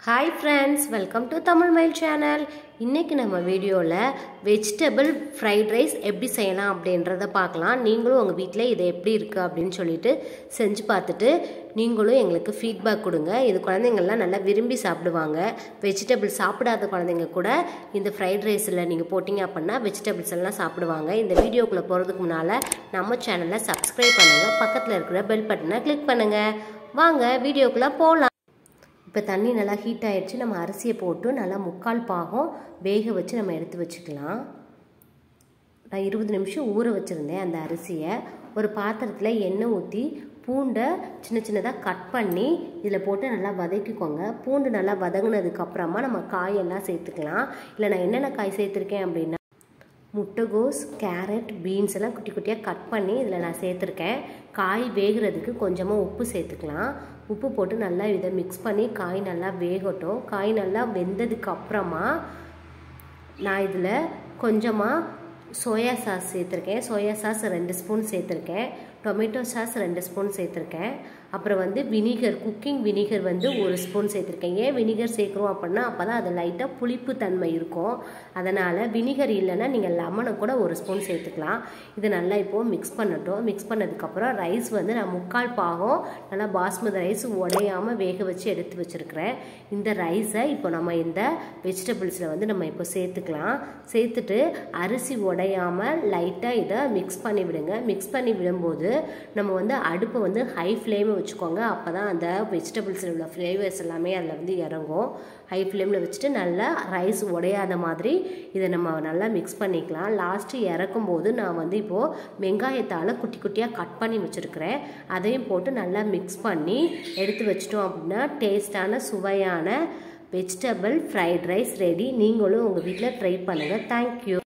hi friends welcome to Tamil mile channel இன்றைக்கி நம்ம வீடியோவில் வெஜிடபிள் ஃப்ரைட் ரைஸ் எப்படி செய்யலாம் அப்படின்றத பார்க்கலாம் நீங்களும் உங்கள் வீட்டில் இது எப்படி இருக்குது அப்படின்னு சொல்லிட்டு செஞ்சு பார்த்துட்டு நீங்களும் எங்களுக்கு ஃபீட்பேக் கொடுங்க இது குழந்தைங்கள்லாம் நல்லா விரும்பி சாப்பிடுவாங்க வெஜிடபிள் சாப்பிடாத குழந்தைங்க கூட இந்த ஃப்ரைட் ரைஸில் நீங்கள் போட்டிங்க அப்படின்னா வெஜிடபிள்ஸ் எல்லாம் சாப்பிடுவாங்க இந்த வீடியோக்குள்ளே போகிறதுக்கு முன்னால் நம்ம சேனலை சப்ஸ்கிரைப் பண்ணுங்கள் பக்கத்தில் இருக்கிற பெல் பட்டனை கிளிக் பண்ணுங்கள் வாங்க வீடியோக்குள்ளே போகலாம் இப்போ தண்ணி நல்லா ஹீட் ஆகிடுச்சு நம்ம அரிசியை போட்டு நல்லா முக்கால் பாகம் வேக வச்சு நம்ம எடுத்து வச்சுக்கலாம் நான் இருபது நிமிஷம் ஊற வச்சுருந்தேன் அந்த அரிசியை ஒரு பாத்திரத்தில் எண்ணெய் ஊற்றி பூண்டை சின்ன சின்னதாக கட் பண்ணி இதில் போட்டு நல்லா வதக்கிக்கோங்க பூண்டு நல்லா வதங்கினதுக்கப்புறமா நம்ம காயெல்லாம் சேர்த்துக்கலாம் இல்லை நான் என்னென்ன காய் சேர்த்துருக்கேன் அப்படின்னா முட்டைகோஸ் கேரட் பீன்ஸ் எல்லாம் குட்டி குட்டியாக கட் பண்ணி இதில் நான் சேர்த்துருக்கேன் காய் வேகிறதுக்கு கொஞ்சமாக உப்பு சேர்த்துக்கலாம் உப்பு போட்டு நல்லா இதை மிக்ஸ் பண்ணி காய் நல்லா வேகட்டும் காய் நல்லா வெந்ததுக்கு அப்புறமா நான் இதில் கொஞ்சமாக சோயா சாஸ் சேர்த்துருக்கேன் சோயா சாஸ் ரெண்டு ஸ்பூன் சேர்த்துருக்கேன் டொமேட்டோ சாஸ் ரெண்டு ஸ்பூன் சேர்த்துருக்கேன் அப்புறம் வந்து வினிகர் குக்கிங் வினிகர் வந்து ஒரு ஸ்பூன் சேர்த்துருக்கேன் ஏன் வினிகர் சேர்க்குறோம் அப்படின்னா அப்போ தான் அது லைட்டாக புளிப்பு தன்மை இருக்கும் அதனால் வினிகர் இல்லைன்னா நீங்கள் லெமனை கூட ஒரு ஸ்பூன் சேர்த்துக்கலாம் இது நல்லா இப்போது மிக்ஸ் பண்ணட்டும் மிக்ஸ் பண்ணதுக்கப்புறம் ரைஸ் வந்து நான் முக்கால் பாகம் நல்லா பாஸ்மதி ரைஸ் உடையாமல் வேக வச்சு எடுத்து வச்சுருக்கிறேன் இந்த ரைஸை இப்போ நம்ம இந்த வெஜிடபிள்ஸில் வந்து நம்ம இப்போ சேர்த்துக்கலாம் சேர்த்துட்டு அரிசி உடையாமல் லைட்டாக இதை மிக்ஸ் பண்ணி விடுங்க மிக்ஸ் பண்ணி விடும்போது நம்ம வந்து அடுப்பை வந்து ஹை ஃப்ளேமில் வச்சுக்கோங்க அப்போ தான் அந்த வெஜிடபிள்ஸில் உள்ள ஃப்ளேவர்ஸ் எல்லாமே அதில் வந்து இறங்கும் ஹை ஃப்ளேமில் வச்சுட்டு நல்லா ரைஸ் உடையாத மாதிரி இதை நம்ம நல்லா மிக்ஸ் பண்ணிக்கலாம் லாஸ்ட்டு இறக்கும் போது நான் வந்து இப்போது வெங்காயத்தால் குட்டி குட்டியாக கட் பண்ணி வச்சுருக்கிறேன் அதையும் போட்டு நல்லா மிக்ஸ் பண்ணி எடுத்து வச்சிட்டோம் அப்படின்னா டேஸ்டான சுவையான வெஜிடபிள் ஃப்ரைட் ரைஸ் ரெடி நீங்களும் உங்கள் வீட்டில் ட்ரை பண்ணுங்கள் தேங்க்யூ